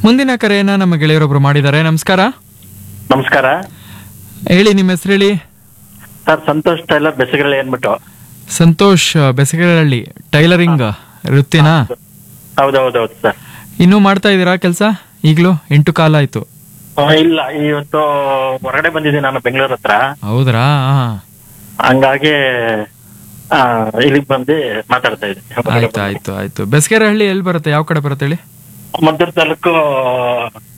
ಮುಂದಿನ ಕರೆಯನ್ನ ನಮ್ಮ ಗೆಳೆಯರೊಬ್ರು ಮಾಡಿದ್ದಾರೆ ನಮಸ್ಕಾರ ನಮಸ್ಕಾರ ಹೇಳಿ ನಿಮ್ಮ ಹೆಸರು ಹೇಳಿ ಸರ್ ಸಂತೋಷ್ ಟೈಲರ್ ಬೆಸಗರಳ್ಳಿ ಏನ್ಬಿಟ್ಟು ಸಂತೋಷ್ ಬೆಸಗರಹಳ್ಳಿ ಟೈಲರಿಂಗ್ ವೃತ್ತಿನಾ ಹೌದೌದೌದು ಸರ್ ಇನ್ನೂ ಮಾಡ್ತಾ ಇದ್ದೀರಾ ಕೆಲಸ ಈಗಲೂ ಎಂಟು ಕಾಲ ಆಯ್ತು ಆ, ಇಲ್ಲ ಇವತ್ತು ಹೊರಗಡೆ ಬಂದಿದ್ದೀನಿ ನಾನು ಬೆಂಗಳೂರು ಹತ್ರ ಹೌದ್ರಾ ಹಾ ಹಂಗಾಗಿ ಆ, ಇಲ್ಲಿಗೆ ಬಂದು ಮಾತಾಡ್ತಾ ಇದ್ದೀನಿ ಆಯ್ತು ಆಯ್ತು ಆಯ್ತು ಬೆಸಗರಹಳ್ಳಿ ಎಲ್ಲಿ ಬರುತ್ತೆ ಯಾವ ಕಡೆ ಬರುತ್ತೆ ಹೇಳಿ ಮದ್ದೂರು ತಾಲೂಕು